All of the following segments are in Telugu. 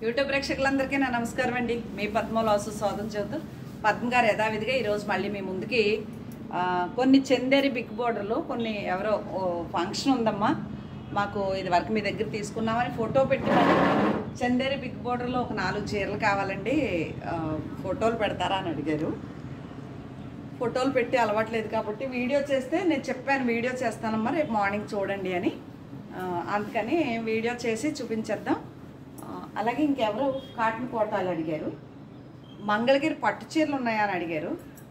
యూట్యూబ్ ప్రేక్షకులందరికీ నా నమస్కారం అండి మీ పద్మలాసు స్వాగతం చెబుతూ పద్మ గారు యథావిధిగా ఈరోజు మళ్ళీ మీ ముందుకి ఆ, కొన్ని చందేరి బిగ్ బోర్డర్లు కొన్ని ఎవరో ఓ ఫంక్షన్ ఉందమ్మా మాకు ఇది వరకు మీ దగ్గర తీసుకున్నామని ఫోటో పెట్టి మరి చందేరి బిగ్ బోర్డర్లో ఒక నాలుగు చీరలు కావాలండి ఆ, ఫోటోలు పెడతారా అని అడిగారు ఫోటోలు పెట్టి అలవాట్లేదు కాబట్టి వీడియో చేస్తే నేను చెప్పాను వీడియో చేస్తానమ్మా రేపు మార్నింగ్ చూడండి అని ఆ, అందుకని వీడియో చేసి చూపించేద్దాం ఆ, అలాగే ఇంకెవరు కాటన్ కోటాలు అడిగారు మంగళగిరి పట్టు చీరలు ఉన్నాయా అని అడిగారు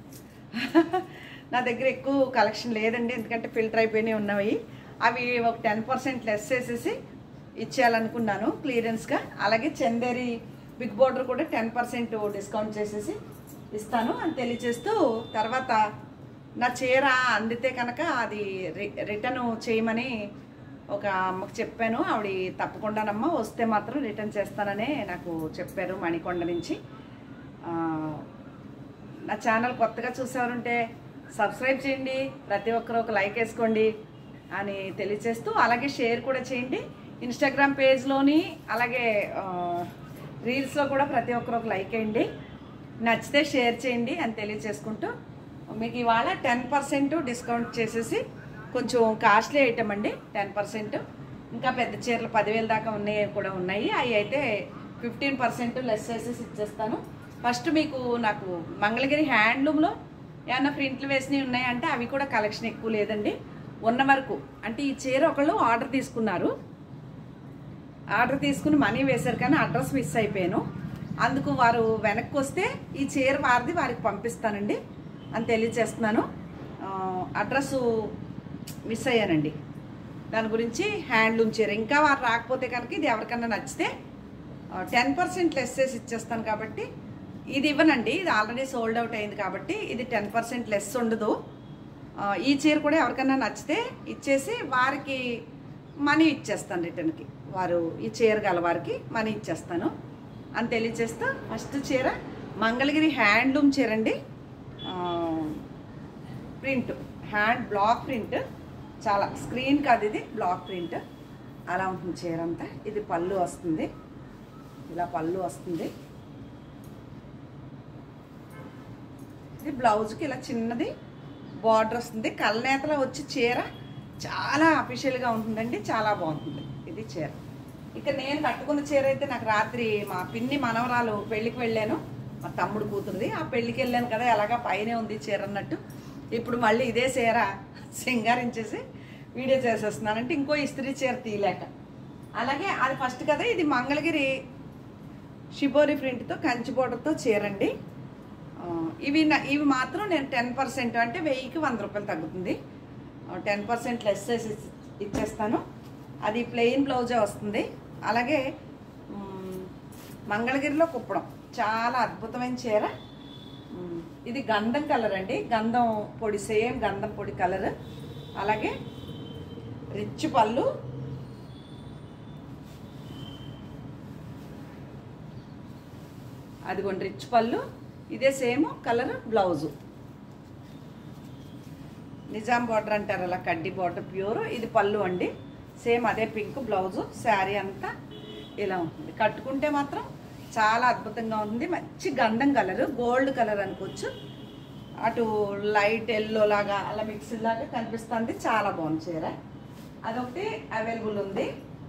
నా దగ్గర ఎక్కువ కలెక్షన్ లేదండి ఎందుకంటే ఫిల్టర్ అయిపోయినాయి ఉన్నవి అవి ఒక టెన్ పర్సెంట్ లెస్ చేసేసి ఇచ్చేయాలనుకున్నాను క్లియరెన్స్గా అలాగే చందేరి బిగ్ బోర్డర్ కూడా టెన్ పర్సెంట్ డిస్కౌంట్ చేసేసి ఇస్తాను అని తెలియజేస్తూ తర్వాత నా చీర అందితే కనుక అది రి- రిటర్న్ చేయమని ఒక అమ్మకు చెప్పాను ఆవిడ తప్పకుండానమ్మా వస్తే మాత్రం రిటర్న్ చేస్తాననే నాకు చెప్పారు మణికొండ నుంచి ఆ, నా ఛానల్ కొత్తగా చూసేవారుంటే సబ్స్క్రైబ్ చేయండి ప్రతి ఒక్కరు ఒక లైక్ వేసుకోండి అని తెలియచేస్తూ అలాగే షేర్ కూడా చేయండి ఇన్స్టాగ్రామ్ పేజ్లోని అలాగే ఆ, రీల్స్లో కూడా ప్రతి ఒక్కరు ఒక లైక్ వేయండి నచ్చితే షేర్ చేయండి అని తెలియచేసుకుంటూ మీకు ఇవాళ టెన్ పర్సెంట్ డిస్కౌంట్ చేసేసి కొంచెం కాస్ట్లీ ఐటమ్ అండి టెన్ పర్సెంట్ ఇంకా పెద్ద చీరలు పదివేల దాకా ఉన్నాయి కూడా ఉన్నాయి అవి అయితే ఫిఫ్టీన్ పర్సెంట్ లెస్ చేసేసి ఇచ్చేస్తాను ఫస్ట్ మీకు నాకు మంగళగిరి హ్యాండ్లూమ్లో ఏమన్నా ప్రింట్లు వేసినవి ఉన్నాయంటే అవి కూడా కలెక్షన్ ఎక్కువ లేదండి ఉన్న వరకు అంటే ఈ చీర ఒకళ్ళు ఆర్డర్ తీసుకున్నారు ఆర్డర్ తీసుకుని మనీ వేశారు కానీ అడ్రస్ మిస్ అయిపోయాను అందుకు వారు వెనక్కి వస్తే ఈ చీర వారిది వారికి పంపిస్తానండి అని తెలియజేస్తున్నాను ఆ, అడ్రస్ మిస్ అయ్యానండి దాని గురించి హ్యాండ్లూమ్ చీర ఇంకా వారు రాకపోతే కనుక ఇది ఎవరికన్నా నచ్చితే టెన్ పర్సెంట్ లెస్ చేసి ఇచ్చేస్తాను కాబట్టి ఇది ఇవ్వనండి ఇది ఆల్రెడీ సోల్డ్ అవుట్ అయింది కాబట్టి ఇది టెన్ పర్సెంట్ లెస్ ఉండదు ఆ, ఈ చీర కూడా ఎవరికన్నా నచ్చితే ఇచ్చేసి వారికి మనీ ఇచ్చేస్తాను రిటర్న్కి వారు ఈ చీర గల వారికి మనీ ఇచ్చేస్తాను అని తెలియచేస్తా ఫస్ట్ చీర మంగళగిరి హ్యాండ్లూమ్ చీర అండి ప్రింట్ హ్యాండ్ బ్లాక్ ప్రింట్ చాలా స్క్రీన్ కాదు ఇది బ్లాక్ ప్రింట్ అలా ఉంటుంది చీర అంతా ఇది పళ్ళు వస్తుంది ఇలా పళ్ళు వస్తుంది ఇది బ్లౌజ్కి ఇలా చిన్నది బార్డర్ వస్తుంది కళ్ళనేతలో వచ్చి చీర చాలా అఫీషియల్గా ఉంటుందండి చాలా బాగుంటుంది ఇది చీర ఇక నేను కట్టుకున్న చీర అయితే నాకు రాత్రి మా పిన్ని మనవరాలు పెళ్ళికి వెళ్ళాను మా తమ్ముడు కూతురుది ఆ పెళ్ళికి వెళ్ళాను కదా ఎలాగా పైనే ఉంది చీర అన్నట్టు ఇప్పుడు మళ్ళీ ఇదే చీర సింగారించేసి వీడియో చేసేస్తున్నానంటే ఇంకో ఇస్త్రీ చీర తీయలేక అలాగే అది ఫస్ట్ కదా ఇది మంగళగిరి షిబోరి ప్రింట్తో కంచి బోర్డర్తో చీరండి ఆ, ఇవి నా- ఇవి మాత్రం నేను టెన్ పర్సెంట్ అంటే వెయ్యికి వంద రూపాయలు తగ్గుతుంది టెన్ పర్సెంట్ లెస్ చేసి ఇచ్- ఇచ్చేస్తాను అది ప్లెయిన్ బ్లౌజే వస్తుంది అలాగే మ్, మంగళగిరిలో కుప్పడం చాలా అద్భుతమైన చీర మ్, ఇది గంధం కలర్ అండి గంధం పొడి సేమ్ గంధం పొడి కలర్ అలాగే రిచ్ పళ్ళు అదిగోండి రిచ్ పళ్ళు ఇదే same colour blouse Nizam border అంటారు అలా కడ్డీ బార్డర్ ప్యూర్ ఇది పళ్ళు అండి సేమ్ అదే పింక్ బ్లౌజు శారీ అంతా ఇలా ఉంటుంది కట్టుకుంటే మాత్రం చాలా అద్భుతంగా ఉంటుంది మంచి గంధం కలర్ గోల్డ్ కలర్ అనుకోవచ్చు అటు లైట్ ఎల్లో లాగా అలా మిక్స్ లాగా కనిపిస్తుంది చాలా బాగుంది చీర అదొకటి అవైలబుల్ ఉంది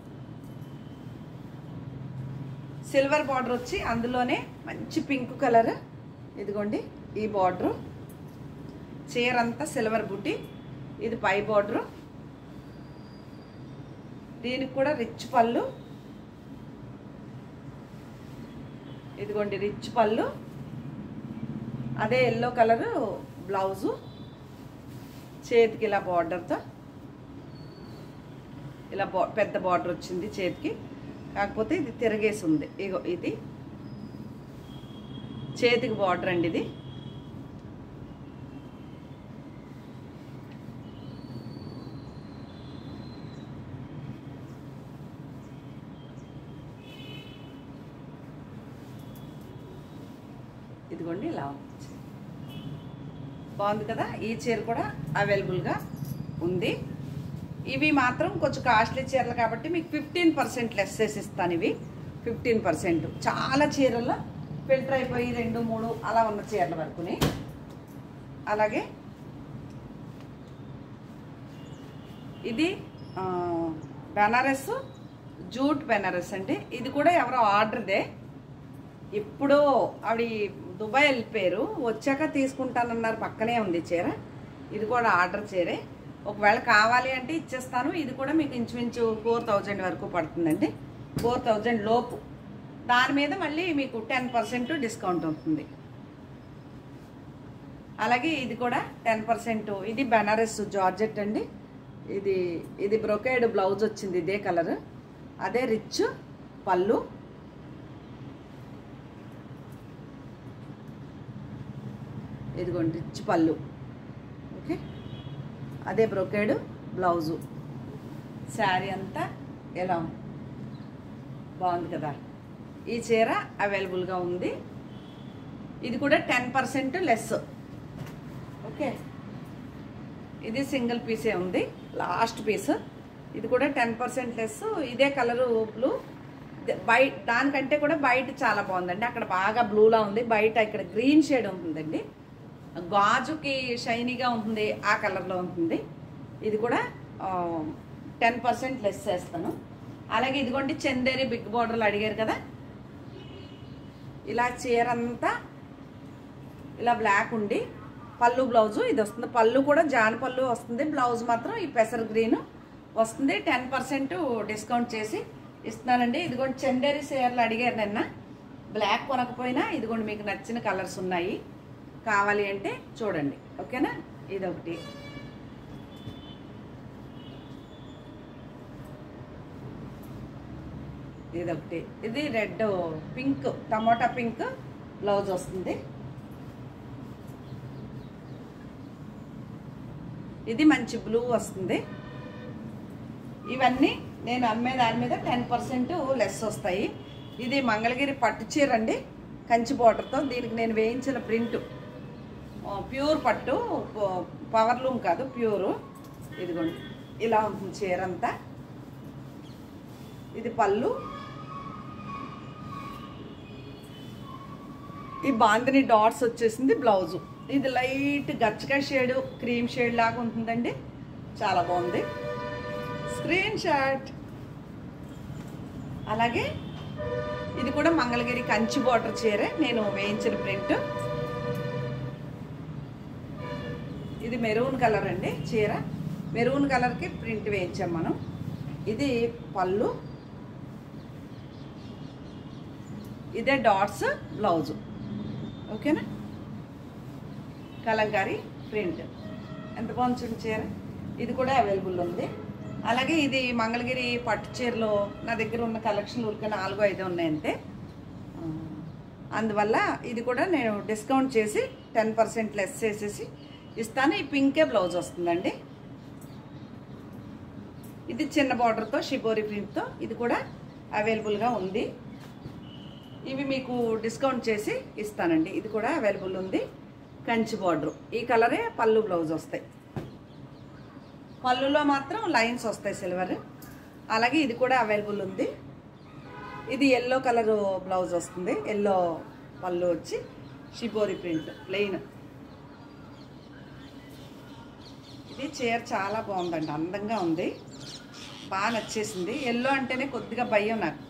సిల్వర్ బార్డర్ వచ్చి అందులోనే మంచి పింక్ కలర్ ఇదిగోండి ఈ బార్డరు చీర అంతా సిల్వర్ బుట్టి ఇది పై బార్డరు దీనికి కూడా రిచ్ పళ్ళు ఇదిగోండి రిచ్ పళ్ళు అదే ఎల్లో కలరు బ్లౌజు చేతికి ఇలా బార్డర్తో ఇలా బా పెద్ద బార్డర్ వచ్చింది చేతికి కాకపోతే ఇది తిరగేసి ఉంది ఇగో ఇది చేతికి బార్డర్ అండి ఇది ఇదిగోండి ఇలా ఉంది. బాగుంది కదా ఈ చీర కూడా అవైలబుల్గా ఉంది ఇవి మాత్రం కొంచెం కాస్ట్లీ చీరలు కాబట్టి మీకు ఫిఫ్టీన్ పర్సెంట్ లెస్ చేసి ఇస్తాను ఇవి ఫిఫ్టీన్ పర్సెంట్ చాలా చీరల్లో ఫిల్టర్ అయిపోయి రెండు మూడు అలా ఉన్న చీరల వరకుని అలాగే ఇది ఆ, బెనారస్ జూట్ బెనారస్ అండి ఇది కూడా ఎవరో ఆర్డర్దే ఎప్పుడో ఆవిడ దుబాయ్ వెళ్ళిపోయారు వచ్చాక తీసుకుంటానన్నారు పక్కనే ఉంది చీర ఇది కూడా ఆర్డర్ చీరే ఒకవేళ కావాలి అంటే ఇచ్చేస్తాను ఇది కూడా మీకు ఇంచుమించు ఫోర్ థౌజండ్ వరకు పడుతుందండి ఫోర్ థౌజండ్ లోపు దాని మీద మళ్ళీ మీకు టెన్ పర్సెంట్ డిస్కౌంట్ ఉంటుంది అలాగే ఇది కూడా టెన్ పర్సెంట్ ఇది బెనారస్ జార్జెట్ అండి ఇది ఇది బ్రొకేడ్ బ్లౌజ్ వచ్చింది ఇదే కలర్ అదే రిచ్ పళ్ళు ఇదిగోండి రిచ్ పళ్ళు ఓకే అదే బ్రొకేడ్ బ్లౌజు శారీ అంతా ఎలా ఉంది? బాగుంది కదా ఈ చీర అవైలబుల్గా ఉంది ఇది కూడా టెన్ పర్సెంట్ లెస్ ఓకే ఇది సింగిల్ పీసే ఉంది లాస్ట్ పీస్ ఇది కూడా టెన్ పర్సెంట్ లెస్ ఇదే కలరు బ్లూ బయట దానికంటే కూడా బయట చాలా బాగుందండి అక్కడ బాగా బ్లూలా ఉంది బయట ఇక్కడ గ్రీన్ షేడ్ ఉంటుందండి గాజుకి షైనీగా ఉంటుంది ఆ కలర్లో ఉంటుంది ఇది కూడా టెన్ పర్సెంట్ లెస్ చేస్తాను అలాగే ఇదిగోండి చందేరి బిగ్ బార్డర్లు అడిగారు కదా ఇలా చీర అంతా ఇలా బ్లాక్ ఉండి పళ్ళు బ్లౌజు ఇది వస్తుంది పళ్ళు కూడా జాన్ పళ్ళు వస్తుంది బ్లౌజ్ మాత్రం ఈ పెసర్ గ్రీన్ వస్తుంది టెన్ పర్సెంట్ డిస్కౌంట్ చేసి ఇస్తున్నానండి ఇదిగోండి చందేరి చీరలు అడిగారు నిన్న బ్లాక్ కొనకపోయినా ఇదిగోండి మీకు నచ్చిన కలర్స్ ఉన్నాయి కావాలి అంటే చూడండి ఓకేనా ఇదొకటి ఇదొకటి ఇది red pink tomato pink blouse వస్తుంది ఇది మంచి బ్లూ వస్తుంది ఇవన్నీ నేను అమ్మే దాని మీద టెన్ పర్సెంట్ లెస్ వస్తాయి ఇది మంగళగిరి పట్టు చీర అండి కంచి బార్డర్తో దీనికి నేను వేయించిన ప్రింట్ ప్యూర్ పట్టు ప- పవర్ లూమ్ కాదు ప్యూరు ఇదిగోండి ఇలా ఉంటుంది చీర అంతా ఇది పళ్ళు ఈ బాందిని డాట్స్ వచ్చేసింది బ్లౌజు ఇది లైట్ గచ్చకాయ షేడ్ క్రీమ్ షేడ్ లాగా ఉంటుందండి చాలా బాగుంది స్క్రీన్ షాట్ అలాగే ఇది కూడా మంగళగిరి కంచి బార్డర్ చీరే నేను వేయించిన ప్రింట్ ఇది మెరూన్ కలర్ అండి చీర మెరూన్ కలర్కి ప్రింట్ వేయించాం మనం ఇది పళ్ళు ఇదే డాట్స్ బ్లౌజు ఓకేనా కలంకారీ ప్రింట్ ఎంత బాగుంది చూడండి చీర ఇది కూడా అవైలబుల్ ఉంది అలాగే ఇది మంగళగిరి పట్టు చీరలో నా దగ్గర ఉన్న కలెక్షన్ ఊరికే నాలుగు ఐదు ఉన్నాయంతే ఆ, అందువల్ల ఇది కూడా నేను డిస్కౌంట్ చేసి టెన్ పర్సెంట్ లెస్ చేసేసి ఇస్తాను ఈ పింకే బ్లౌజ్ వస్తుందండి ఇది చిన్న బార్డర్తో షిబోరి ప్రింట్తో ఇది కూడా అవైలబుల్గా ఉంది ఇవి మీకు డిస్కౌంట్ చేసి ఇస్తానండి ఇది కూడా అవైలబుల్ ఉంది కంచి బార్డర్ ఈ కలరే పళ్ళు బ్లౌజ్ వస్తాయి పళ్ళులో మాత్రం లైన్స్ వస్తాయి సిల్వర్ అలాగే ఇది కూడా అవైలబుల్ ఉంది ఇది ఎల్లో కలర్ బ్లౌజ్ వస్తుంది ఎల్లో పళ్ళు వచ్చి షిబోరి ప్రింట్ ప్లెయిన్ ఇది చీర చాలా బాగుందండి అందంగా ఉంది బాగా నచ్చేసింది ఎల్లో అంటేనే కొద్దిగా భయం నాకు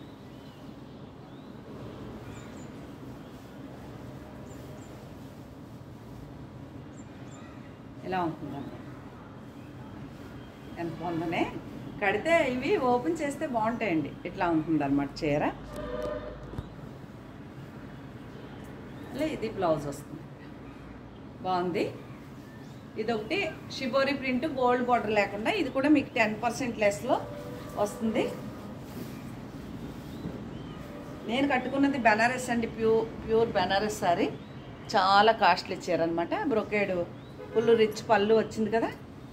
ఇలా ఉంటుందండి ఎంత బాగుందనే కడితే ఇవి ఓపెన్ చేస్తే బాగుంటాయండి ఇట్లా ఉంటుంది అనమాట చీర మళ్ళీ ఇది బ్లౌజ్ వస్తుంది బాగుంది ఇదొకటి షిబోరి ప్రింట్ గోల్డ్ బార్డర్ లేకుండా ఇది కూడా మీకు టెన్ పర్సెంట్ లెస్లో వస్తుంది నేను కట్టుకున్నది బెనారస్ అండి ప్యూర్ ప్యూర్ బెనారస్ సారీ చాలా కాస్ట్లీ ఇచ్చారనమాట బ్రొకేడు ఫుల్ రిచ్ పళ్ళు వచ్చింది కదా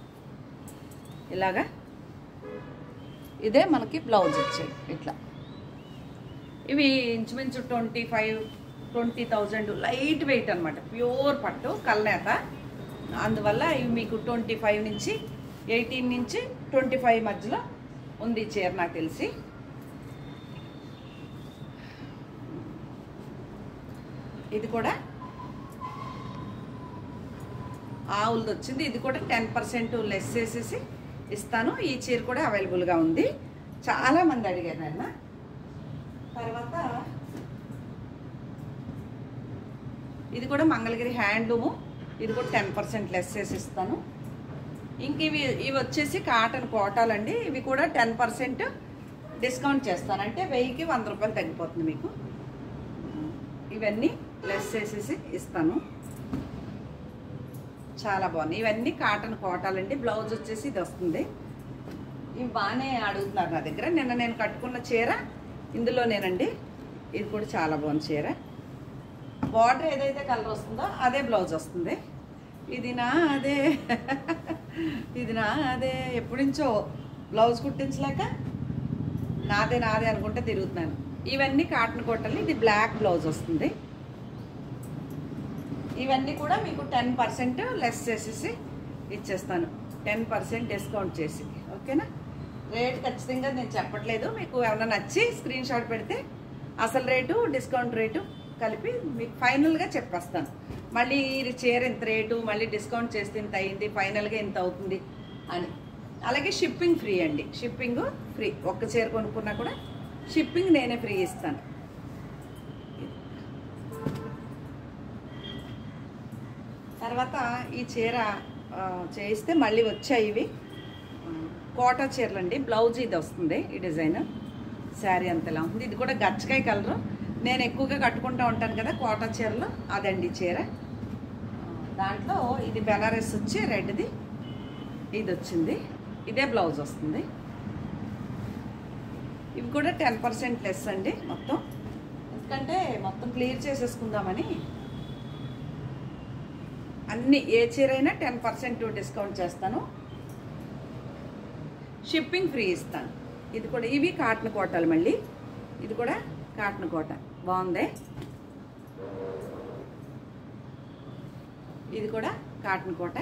ఇలాగా ఇదే మనకి బ్లౌజ్ వచ్చేది ఇట్లా ఇవి ఇంచుమించు twenty five twenty thousand light weight అనమాట ప్యూర్ పట్టు కల్నేత అందువల్ల ఇవి మీకు ట్వంటీ ఫైవ్ నుంచి ఎయిటీన్ నుంచి ట్వంటీ ఫైవ్ మధ్యలో ఉంది ఈ చీర నాకు తెలిసి ఇది కూడా ఆవులది వచ్చింది ఇది కూడా టెన్ పర్సెంట్ లెస్ చేసేసి ఇస్తాను ఈ చీర కూడా అవైలబుల్గా ఉంది చాలా మంది అడిగారు నాన్న తర్వాత ఇది కూడా మంగళగిరి హ్యాండ్లూము ఇది కూడా టెన్ పర్సెంట్ లెస్ చేసి ఇస్తాను ఇంక ఇవి ఇవి వచ్చేసి కాటన్ కోటాలండి ఇవి కూడా టెన్ పర్సెంట్ డిస్కౌంట్ చేస్తాను అంటే వెయ్యికి వంద రూపాయలు తగ్గిపోతుంది మీకు ఇవన్నీ లెస్ చేసేసి ఇస్తాను చాలా బాగున్నాయి ఇవన్నీ కాటన్ కోటాలండి బ్లౌజ్ వచ్చేసి ఇది వస్తుంది ఇవి బాగానే అడుగుతున్నారు నా దగ్గర నిన్న నేను కట్టుకున్న చీర ఇందులోనేనండి ఇది కూడా చాలా బాగుంది చీర బార్డర్ ఏదైతే కలర్ వస్తుందో అదే బ్లౌజ్ వస్తుంది ఇది నా అదే ఇది నా అదే ఎప్పటి నుంచో బ్లౌజ్ కుట్టించలేక నాదే నాదే అనుకుంటే తిరుగుతున్నాను ఇవన్నీ కాటన్ కొట్టలు ఇది బ్లాక్ బ్లౌజ్ వస్తుంది ఇవన్నీ కూడా మీకు టెన్ పర్సెంట్ లెస్ చేసేసి ఇచ్చేస్తాను టెన్ పర్సెంట్ డిస్కౌంట్ చేసి ఓకేనా రేట్ ఖచ్చితంగా నేను చెప్పట్లేదు మీకు ఏమైనా నచ్చి స్క్రీన్ షాట్ పెడితే అసలు రేటు డిస్కౌంట్ రేటు కలిపి మీకు ఫైనల్గా చెప్పేస్తాను మళ్ళీ ఈ చీర ఇంత రేటు మళ్ళీ డిస్కౌంట్ చేస్తే ఇంత అయింది ఫైనల్గా ఇంత అవుతుంది అని అలాగే షిప్పింగ్ ఫ్రీ అండి షిప్పింగ్ ఫ్రీ ఒక్క చీర కొనుక్కున్నా కూడా షిప్పింగ్ నేనే ఫ్రీ ఇస్తాను తర్వాత ఈ చీర ఆ, చేయిస్తే మళ్ళీ వచ్చాయి ఇవి ఆ, కోటా చీరలు అండి బ్లౌజ్ ఇది వస్తుంది ఈ డిజైన్ శారీ అంతలా ఉంది ఇది కూడా గచ్చకాయ కలరు నేను ఎక్కువగా కట్టుకుంటూ ఉంటాను కదా కోటా చీరలు అదండి ఈ చీర ఆ, దాంట్లో ఇది బెనారస్ వచ్చి రెడ్ది ఇది వచ్చింది ఇదే బ్లౌజ్ వస్తుంది ఇవి కూడా టెన్ పర్సెంట్ లెస్ అండి మొత్తం ఎందుకంటే మొత్తం క్లియర్ చేసేసుకుందామని అన్ని ఏ చీర అయినా టెన్ పర్సెంట్ డిస్కౌంట్ చేస్తాను షిప్పింగ్ ఫ్రీ ఇస్తాను ఇది కూడా ఇవి కాటన్ కోటలు మళ్ళీ ఇది కూడా కాటన్ కోట బాగుంది ఇది కూడా కాటన్ కోట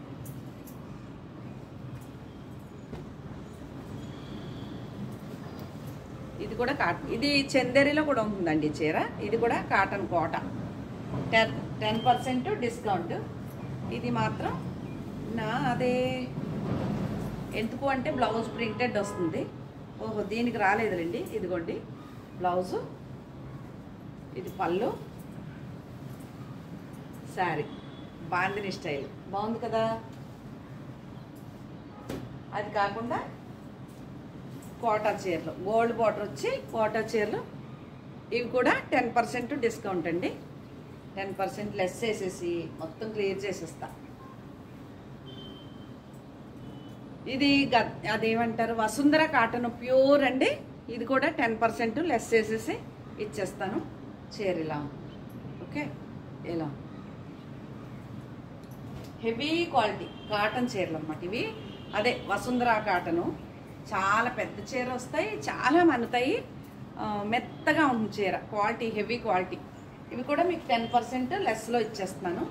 ఇది కూడా కాటన్ ఇది చందేరిలో కూడా ఉంటుందండి ఈ చీర ఇది కూడా cotton Kota ten ten percent discount ఇది మాత్రం నా అదే ఎందుకు అంటే బ్లౌజ్ ప్రింటెడ్ వస్తుంది ఓహో దీనికి రాలేదులేండి ఇదిగోండి బ్లౌజు ఇది పళ్ళు శారీ బాందిని స్టైల్ బాగుంది కదా అది కాకుండా కోటా చీరలు గోల్డ్ బార్డర్ వచ్చి కోటా చీరలు ఇవి కూడా టెన్ పర్సెంట్ డిస్కౌంట్ అండి టెన్ పర్సెంట్ లెస్ చేసేసి మొత్తం క్లియర్ చేసేస్తా ఇది గ- అదేమంటారు వసుంధర కాటన్ ప్యూర్ అండి ఇది కూడా టెన్ పర్సెంట్ లెస్ చేసేసి ఇచ్చేస్తాను చీర ఇలా ఉంది. ఓకే ఇలా ఉంది. హెవీ క్వాలిటీ కాటన్ చీరలు అన్నమాట ఇవి అదే వసుంధర కాటను చాలా పెద్ద చీర వస్తాయి చాలా మన్నుతాయి ఆ, మెత్తగా ఉంటుంది చీర క్వాలిటీ హెవీ క్వాలిటీ ఇవి కూడా మీకు టెన్ పర్సెంట్ లెస్లో ఇచ్చేస్తున్నాను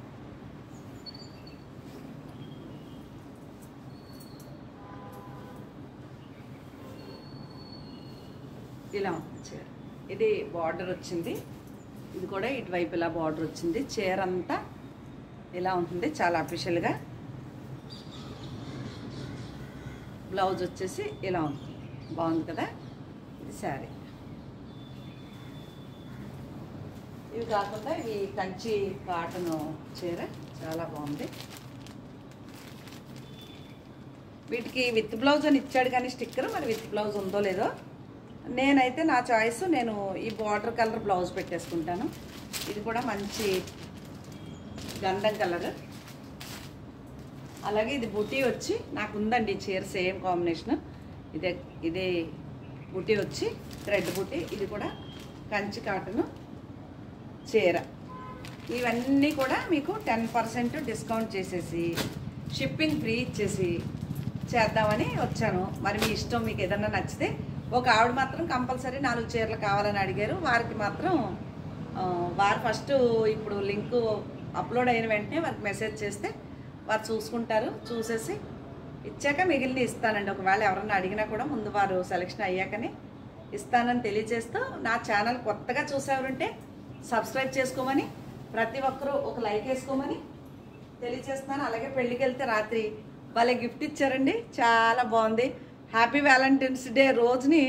ఇలా ఉంటుంది చీర ఇది బార్డర్ వచ్చింది ఇది కూడా ఇటువైపు ఇలా బార్డర్ వచ్చింది చీర అంతా ఇలా ఉంటుంది చాలా అఫీషియల్గా బ్లౌజ్ వచ్చేసి ఇలా ఉంటుంది బాగుంది కదా ఇది శారీ ఇవి కాకుండా ఇవి కంచి కాటన్ చీర చాలా బాగుంది వీటికి విత్ బ్లౌజ్ అని ఇచ్చాడు కానీ స్టిక్కర్ మరి విత్ బ్లౌజ్ ఉందో లేదో నేనైతే నా చాయిస్ నేను ఈ బార్డర్ కలర్ బ్లౌజ్ పెట్టేసుకుంటాను ఇది కూడా మంచి గంధం కలర్ అలాగే ఇది బుటీ వచ్చి నాకు ఉందండి ఈ చీర సేమ్ కాంబినేషన్ ఇదే ఇదే బుటీ వచ్చి థ్రెడ్ బుటీ ఇది కూడా కంచి కాటన్ చీర ఇవన్నీ కూడా మీకు టెన్ పర్సెంట్ డిస్కౌంట్ చేసేసి షిప్పింగ్ ఫ్రీ ఇచ్చేసి చేద్దామని వచ్చాను మరి మీ ఇష్టం మీకు ఏదన్నా నచ్చితే ఒక ఆవిడ మాత్రం కంపల్సరీ నాలుగు చీరలు కావాలని అడిగారు వారికి మాత్రం ఆ, వారు ఫస్ట్ ఇప్పుడు లింక్ అప్లోడ్ అయిన వెంటనే వారికి మెసేజ్ చేస్తే వారు చూసుకుంటారు చూసేసి ఇచ్చాక మిగిలిన ఇస్తానండి ఒకవేళ ఎవరన్నా అడిగినా కూడా ముందు వారు సెలెక్షన్ అయ్యాకనే ఇస్తానని తెలియజేస్తూ నా ఛానల్ కొత్తగా చూసేవారుంటే సబ్స్క్రైబ్ చేసుకోమని ప్రతి ఒక్కరూ ఒక లైక్ వేసుకోమని తెలియచేస్తున్నాను అలాగే పెళ్ళికి వెళ్తే రాత్రి భలే గిఫ్ట్ ఇచ్చారండి చాలా బాగుంది హ్యాపీ వ్యాలంటైన్స్ డే రోజుని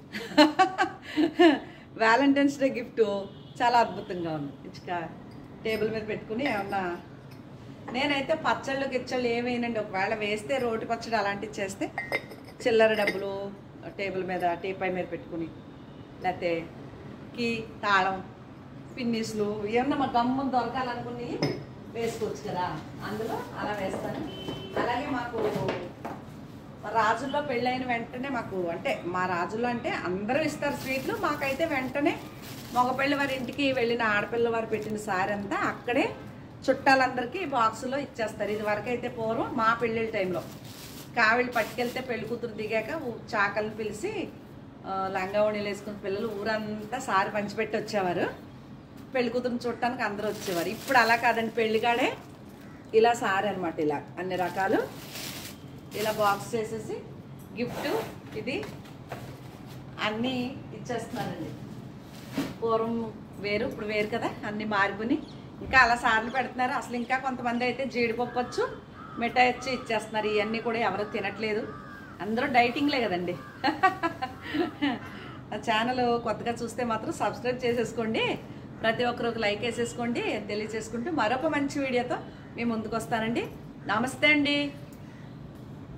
వ్యాలంటైన్స్ డే గిఫ్ట్ చాలా అద్భుతంగా ఉంది ఇచ్చుక టేబుల్ మీద పెట్టుకుని ఏమన్నా నేనైతే పచ్చళ్ళు గిచ్చళ్ళు ఏమేనండి ఒకవేళ వేస్తే రోటి పచ్చడి అలాంటివి చేస్తే చిల్లర డబ్బులు టేబుల్ మీద టీపై మీద పెట్టుకుని లేకపోతే కీ తాళం పిన్నిస్లు ఏమన్నా మా గమ్ము దొరకాలనుకుని వేసుకోవచ్చు కదా అందులో అలా వేస్తాను అలాగే మాకు మా రాజుల్లో పెళ్ళైన వెంటనే మాకు అంటే మా రాజుల్లో అంటే అందరూ ఇస్తారు స్వీట్లు మాకైతే వెంటనే మగపిల్లి వారి ఇంటికి వెళ్ళిన ఆడపిల్ల వారు పెట్టిన సారీ అంతా అక్కడే చుట్టాలందరికీ బాక్సులో ఇచ్చేస్తారు ఇది వరకు అయితే పూర్వం మా పెళ్ళిళ్ళ టైంలో కావిళ్ళు పట్టుకెళ్తే పెళ్లి కూతురు దిగాక ఊ- చాకల్ని పిలిచి ఆ, లంగా ఓణీలు వేసుకున్న పిల్లలు ఊరంతా సారి పంచిపెట్టి వచ్చేవారు పెళ్లి కూతురుని చూడటానికి అందరూ వచ్చేవారు ఇప్పుడు అలా కాదండి పెళ్లిగాడే ఇలా సారీ అనమాట ఇలా అన్ని రకాలు ఇలా బాక్స్ చేసేసి గిఫ్ట్ ఇది అన్నీ ఇచ్చేస్తున్నానండి పూర్వం వేరు ఇప్పుడు వేరు కదా అన్నీ మారిపోయి ఇంకా అలా సార్లు పెడుతున్నారు అసలు ఇంకా కొంతమంది అయితే జీడిపప్పు వచ్చు మిఠాయి వచ్చి ఇచ్చేస్తున్నారు ఇవన్నీ కూడా ఎవరు తినట్లేదు అందరూ డైటింగ్లే కదండి ఆ ఛానల్ కొత్తగా చూస్తే మాత్రం సబ్స్క్రైబ్ చేసేసుకోండి ప్రతి ఒక్కరు ఒక లైక్ వేసేసుకోండి తెలియచేసుకుంటూ మరొక మంచి వీడియోతో మేము ముందుకు వస్తానండి నమస్తే అండి